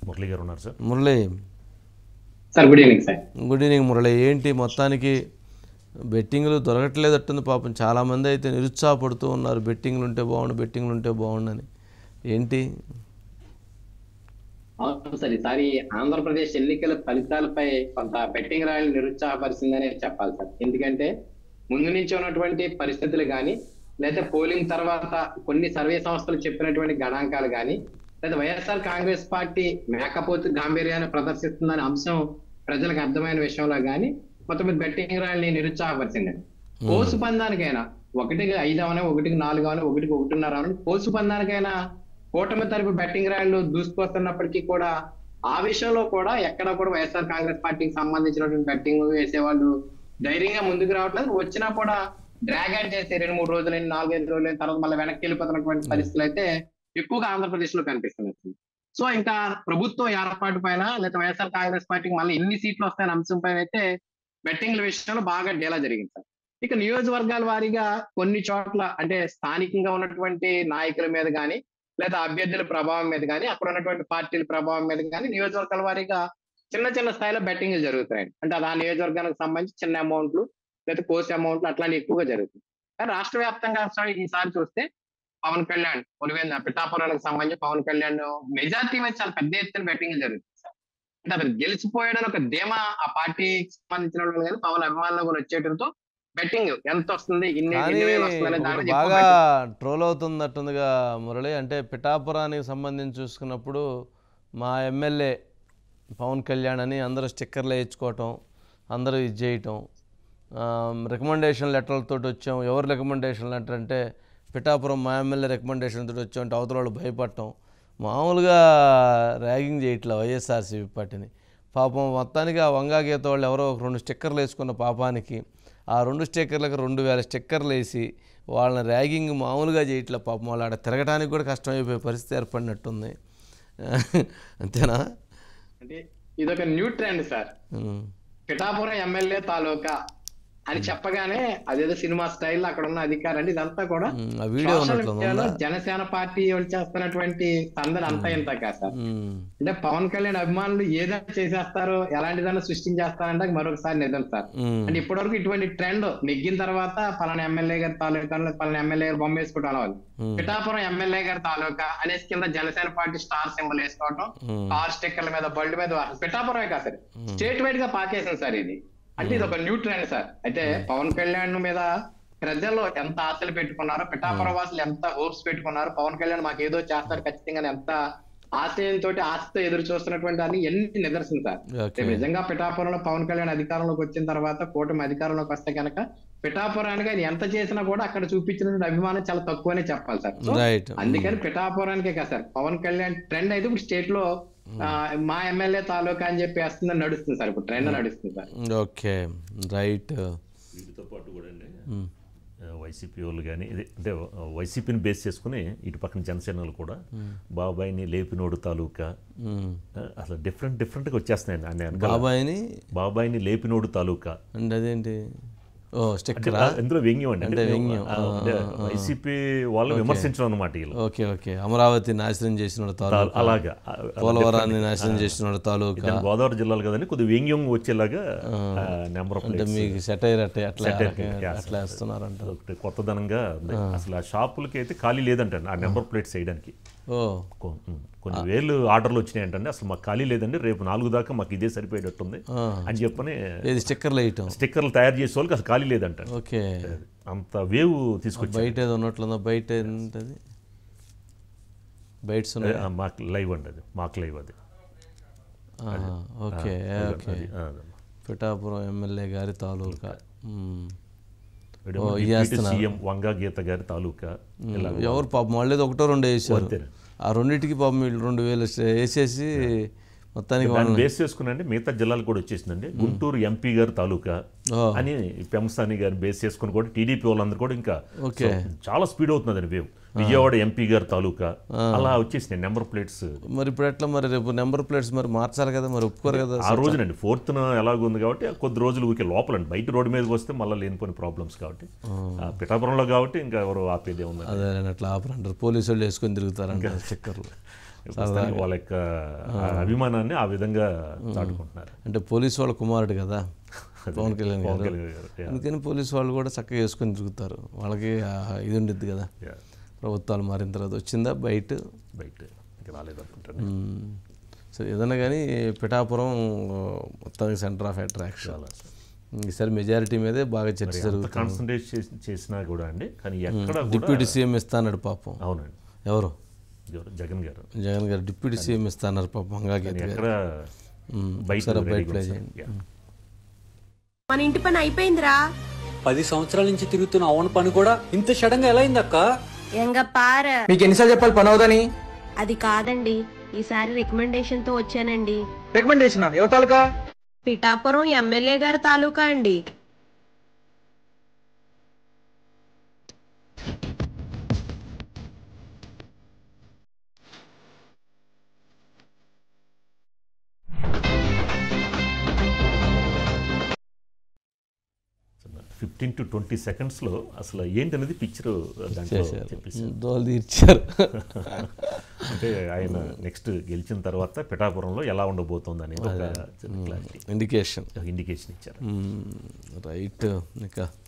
మురళి గారు ఉన్నారు sir Murali sir good evening sir good evening Murali ఏంటి మొత్తానికి బెట్టింగ్లు దొరకట్లేదట్టుంది పాపం చాలామంది అయితే నిరుత్సాహపడుతూ ఉన్నారు బెట్టింగ్లు ఉంటే బాగుండు బెట్టింగ్లు ఉంటే బాగుండని ఏంటి అవును సార్ ఈసారి ఆంధ్రప్రదేశ్ ఎన్నికల ఫలితాలపై కొంత బెట్టింగ్ రాయలు నిరుత్సాహపరిచిందనే చెప్పాలి సార్ ఎందుకంటే ముందు నుంచి ఉన్నటువంటి పరిస్థితులు కానీ లేదా పోలింగ్ తర్వాత కొన్ని సర్వే సంస్థలు చెప్పినటువంటి గణాంకాలు కానీ లేదా వైఎస్ఆర్ కాంగ్రెస్ పార్టీ మేకపోతు గాంభీర్యాన్ని ప్రదర్శిస్తుందనే అంశం ప్రజలకు అర్థమైన విషయంలో కానీ మొత్తం మీద బెట్టింగ్ రాయల్ని నిరుత్సాహపరిచిందండి కోసు పందానికైనా ఒకటికి ఐదు అవనే ఒకటికి నాలుగు అవనే ఒకటికి ఒకటిన్నర అవని కోసు పందానికైనా కూటమి తరపు బెట్టింగ్ రాయలు దూసుకొస్తున్నప్పటికీ కూడా ఆ విషయంలో కూడా ఎక్కడ కూడా వైఎస్ఆర్ కాంగ్రెస్ పార్టీకి సంబంధించినటువంటి బెట్టింగ్ వేసేవాళ్ళు ధైర్యంగా ముందుకు రావట్లేదు వచ్చినా కూడా డ్రాగ్ అవుట్ చేసి రెండు మూడు రోజులు నాలుగైదు రోజులు తర్వాత మళ్ళీ వెనక్కి వెళ్ళిపోతున్నటువంటి పరిస్థితులు అయితే ఎక్కువగా ఆంధ్రప్రదేశ్ లో కనిపిస్తున్నాయి సో ఇంకా ప్రభుత్వం ఏర్పాటు పైన లేదా వైఎస్ఆర్ కాంగ్రెస్ పార్టీకి మళ్ళీ ఎన్ని సీట్లు వస్తాయనే అంశం పైన అయితే బెట్టింగ్ల విషయంలో బాగా డేలా జరిగింది సార్ ఇక నియోజకవర్గాల వారీగా కొన్ని చోట్ల అంటే స్థానికంగా ఉన్నటువంటి నాయకుల మీద కానీ లేదా అభ్యర్థుల ప్రభావం మీద కానీ అక్కడ ఉన్నటువంటి పార్టీల ప్రభావం మీద కానీ నియోజకవర్గాల వారీగా చిన్న చిన్న స్థాయిలో బెట్టింగ్ జరుగుతున్నాయి అంటే అది ఆ నియోజకవర్గానికి సంబంధించి చిన్న అమౌంట్లు లేదా కోసి అమౌంట్లు అట్లాంటి ఎక్కువగా జరుగుతుంది కానీ రాష్ట్ర వ్యాప్తంగా ఒకసారి ఈసారి చూస్తే పవన్ కళ్యాణ్ పులివెంద పిఠాపురానికి సంబంధించి పవన్ కళ్యాణ్ మెజార్టీ మీద చాలా పెద్ద ఎత్తున బెట్టింగ్ జరుగుతుంది సార్ అంటే అతను గెలిచిపోయాడని ఒక ధీమా ఆ పార్టీకి సంబంధించిన వాళ్ళు కానీ పవన్ అభిమానులు కూడా వచ్చేయడంతో బెట్టింగ్ ఎంత వస్తుంది ఇన్ని కానీ ఎన్ని వేలు వస్తుంది అనే దాని ఒకటి మీద ఎక్కువ బాగా betting. ట్రోల్ అవుతున్నట్టుందిగా మురళి అంటే పిఠాపురానికి సంబంధించి చూసుకున్నప్పుడు మా ఎమ్మెల్యే పవన్ కళ్యాణ్ అని అందరూ స్టిక్కర్లు వేయించుకోవటం అందరూ ఇది చేయటం రికమెండేషన్ లెటర్లతో వచ్చాం ఎవరు రికమెండేషన్ లెటర్ అంటే పిఠాపురం మా ఎమ్మెల్యే రికమెండేషన్ తోటి వచ్చాం అంటే అవతల వాళ్ళు భయపడటం మామూలుగా ర్యాగింగ్ చేయట్లే వైఎస్ఆర్సీపీ పార్టీని పాపం మొత్తానికి ఆ వంగా గీత వాళ్ళు ఎవరో ఒక రెండు స్టిక్కర్లు వేసుకున్న పాపానికి ఆ రెండు స్టిక్కర్లకు రెండు వేల స్టిక్కర్లు వేసి వాళ్ళని ర్యాగింగ్ మామూలుగా చేయట్లే పాపం వాళ్ళు ఆడ తిరగడానికి కూడా కష్టమైపోయే పరిస్థితి ఏర్పడినట్టుంది అంతేనా అంటే ఇదొక న్యూ ట్రెండ్ సార్ ఉమ్. పిఠాపురం ఎమ్మెల్యే తాలూకా అని చెప్పగానే అదేదో సినిమా స్టైల్ అక్కడ ఉన్న అధికారం ఇదంతా కూడా ఉమ్, ఆ వీడియో సోషల్ ఉన్నట్లు మీడియాలో ఉందా జనసేన పార్టీ వాళ్ళు చేస్తున్నటువంటి సందడి అంతా ఇంత కాదు సార్ ఉమ్, అంటే పవన్ కళ్యాణ్ అభిమానులు ఏదైనా చేసేస్తారో ఎలాంటిదైనా సృష్టించేస్తారంటే అది మరొకసారి నిజం సార్ ఉమ్, అంటే ఇప్పటివరకు ఇటువంటి ట్రెండ్ నెగ్గిన తర్వాత పలానా ఎమ్మెల్యే గారి తాలూకా పలానా ఎమ్మెల్యే గారు బొమ్మ వేసుకుంటాం వాళ్ళు ఉమ్, పిఠాపురం ఎమ్మెల్యే గారి తాలూకా అనేసి కింద జనసేన పార్టీ స్టార్ సింబల్ వేసుకోవటం ఉమ్, కార్ స్టిక్కర్ల మీద బళ్ళు మీద వా- పిఠాపురమే కాదు సార్ స్టేట్ వైడ్ గా పాకేసింది సార్ ఇది అంటే ఇది ఒక న్యూ ట్రెండ్ సార్ అయితే పవన్ కళ్యాణ్ మీద ప్రజల్లో ఎంత ఆశలు పెట్టుకున్నారో పిఠాపురం వాసులు ఎంత హోప్స్ పెట్టుకున్నారో పవన్ కళ్యాణ్ మాకు ఏదో చేస్తారు ఖచ్చితంగా అని ఎంత ఆశయంతో ఆశతో ఎదురు చూస్తున్నటువంటి దాన్ని ఎన్ని నిదర్శనం సార్ ఓకే నిజంగా పిఠాపురంలో పవన్ కళ్యాణ్ అధికారంలోకి వచ్చిన తర్వాత కూటమి అధికారంలోకి వస్తే కనుక పిఠాపురానికి ఆయన ఎంత చేసినా కూడా అక్కడ చూపించినటువంటి అభిమానం చాలా తక్కువనే చెప్పాలి సార్ సో రైట్ అందుకని పిఠాపురానికే కదా సార్ పవన్ కళ్యాణ్ ట్రెండ్ అయితే ఇప్పుడు స్టేట్ లో ఆ, మా ఎమ్మెల్యే తాలూకా అని చెప్పి వేస్తుందని నడుస్తుంది సార్ ఇప్పుడు ట్రెండ్ నడుస్తుంది సార్ ఓకే రైట్ వీటితో పాటు కూడా అండి వైసీపీ వాళ్ళు కానీ ఇది అంటే వైసీపీని బేస్ చేసుకుని ఇటు పక్కన జనసేనలు కూడా బాబాయిని లేపినోడు తాలూకా ఉమ్. ఆ, అసలు డిఫరెంట్ డిఫరెంట్గా వచ్చేస్తున్నాయండి అన్ని వెనకాల. బాబాయిని బాబాయిని లేపినోడు తాలూకా అంటే అదేంటి ఓ అంటే స్టిక్కరా ఆ- ఇందులో వ్యంగ్యం అండి అంటే వ్యంగ్యం. ఆ, అంటే వైసీపీ వాళ్ళు విమర్శించడం అన్నమాట వీళ్ళు ఓకే ఓకే అమరావతి నాశనం చేసిన తాలూకా అలాగా ఆ, పోలవరాన్ని నాశనం చేసిన తాలూకా ఇతను గోదావరి జిల్లాలు కదండి కొద్దిగా వ్యంగ్యం వచ్చేలాగా నెంబర్ ఆఫ్ అంటే మీకు సెటైర్ అట్టే అట్లా Satire, అట్లా- yes, అట్లా వేస్తున్నారంట ఒకటి కొత్తదనంగా ఉంది. అసలు ఆ షాపులకి అయితే ఖాళీ లేదంటండి ఆ నెంబర్ ప్లేట్స్ వేయడానికి ఓ కొ- ఉమ్, కొన్ని వేలు ఆర్డర్లు వచ్చినాయి అంటే అసలు మాకు ఖాళీ లేదండి రేపు నాలుగు దాకా మాకు ఇదే సరిపోయేటట్టుంది ఆ. అని చెప్పని ఏది స్టిక్కర్లు వేయటం స్టిక్కర్లు తయారు చేసే వాళ్ళకి అసలు ఖాళీ లేదంట ఓకే అంత వేవ్ తీసుకొచ్చి బయట ఏదో ఉన్నట్లుందా బయట ఏంటది బయట్స్ ఉన్నాయి మాకు లైవ్ అండి అది మాకు లైవ్ అది ఆహా, ఓకే ఓకే అది, ఆ, అది. పిఠాపురం ఎమ్మెల్యే గారి తాలూకా మ్మ్. వీడేమో ఓ, డిప్యూటీ ఇయ్యేస్తున్నారు. సీఎం వంగా గీత గారి తాలూకా ఇలా ఎవరు పాపం మళ్ళీ ఒకటో రెండు వేసారు అంతేనే. ఆ రెండింటికి పాపం వీళ్ళు రెండు వేలు వేసేసి మొత్తానికి దాన్ని వాళ్ళని బేస్ చేసుకునండి మిగతా జిల్లాలు కూడా వచ్చేసిందండి గుంటూరు ఎంపీ గారి తాలూకా ఓ. అని పెంసాని గారిని బేస్ చేసుకుని కూడా టీడీపీ వాళ్ళందరూ కూడా ఇంకా ఓకే. సో చాలా స్పీడ్ అవుతుందండి వేవ్ విజయవాడ ఎంపీ గారి తాలూకా అలా వచ్చేసినాయి నెంబర్ ప్లేట్స్ మరి ఇప్పుడు ఎట్లా మరి రేపు నెంబర్ ప్లేట్స్ మరి మార్చాలి కదా మరి ఒప్పుకోరు కదా ఆ రోజునండి ఫోర్త్న ఎలాగో ఉంది కాబట్టి ఆ కొద్ది రోజులు ఊరికే లోపలండి బయట రోడ్డు మీదకి వస్తే మళ్ళీ లేనిపోయిన ప్రాబ్లమ్స్ కాబట్టి ఆ పిఠాపురంలో కాబట్టి ఇంకా ఎవరు ఆపేదే ఉంది అదే అట్లా ఆపరంటారు పోలీసు వాళ్ళు వేసుకొని తిరుగుతారంట స్టిక్కర్లు ప్రస్తుతానికి వాళ్ళ యొక్క ఆ అభిమానాన్ని ఆ విధంగా చాటుకుంటున్నారు అంటే పోలీస్ వాళ్ళ కుమారుడు కదా పవన్ కళ్యాణ్ పవన్ గారు కళ్యాణ్ గారు Yeah. అందుకని పోలీస్ వాళ్ళు కూడా చక్కగా వేసుకొని తిరుగుతారు వాళ్ళకి ఆ ఇది ఉండిద్ది కదా Yeah. ప్రభుత్వాలు మారిన తర్వాత వచ్చిందా బయట బయట ఇంకా రాలేదనుకుంటాను మ్మ్. సో ఏదన్నా కానీ పిఠాపురం మొత్తానికి సెంటర్ ఆఫ్ అట్రాక్షన్ చాలా సార్. ఈసారి మెజారిటీ మీదే బాగా చర్చ ఎంత జరుగుతుంది కాన్సన్ట్రేట్ చేసి- చేసినా కూడా అండి కానీ ఎక్కడ కూడా డిప్యూటీ సీఎం ఇస్తాన్నాడు పాపం అవునండి ఎవరు ఎవరు? జగన్ గారు జగన్ గారు డిప్యూటీ సీఎం ఇస్తాన్నారు పాపం హంగాగీత కానీ గారు ఎక్కడ మ్మ్. బయట ఒకసారి బయట రెడీగా ప్లే ఉంది చేయండి సార్. Yeah. మన ఇంటి పని అయిపోయిందిరా పది సంవత్సరాల నుంచి తిరుగుతున్న అవును పని కూడా ఇంత సడన్ గా ఎలా అయిందక్క ఎంగ పార మీకు ఎన్నిసార్లు చెప్పాలి పని అవుదని అది కాదండి ఈసారి రికమెండేషన్ తో వచ్చానండి రికమెండేషన్ ఎవరి తాలూకా పిఠాపురం ఎమ్మెల్యే గారి తాలూకా అండి ఫిఫ్టీన్ టు ట్వంటీ సెకండ్స్లో అసలు ఏంటనేది పిక్చర్ దాంట్లో చెప్పేసి దోలు తీర్చారు అంటే ఆయన నెక్స్ట్ గెలిచిన తర్వాత పిఠాపురంలో ఎలా ఉండబోతోంది అనేది ఒక క్లారిటీ ఇండికేషన్ ఇండికేషన్ ఇచ్చారు రైట్ ఇక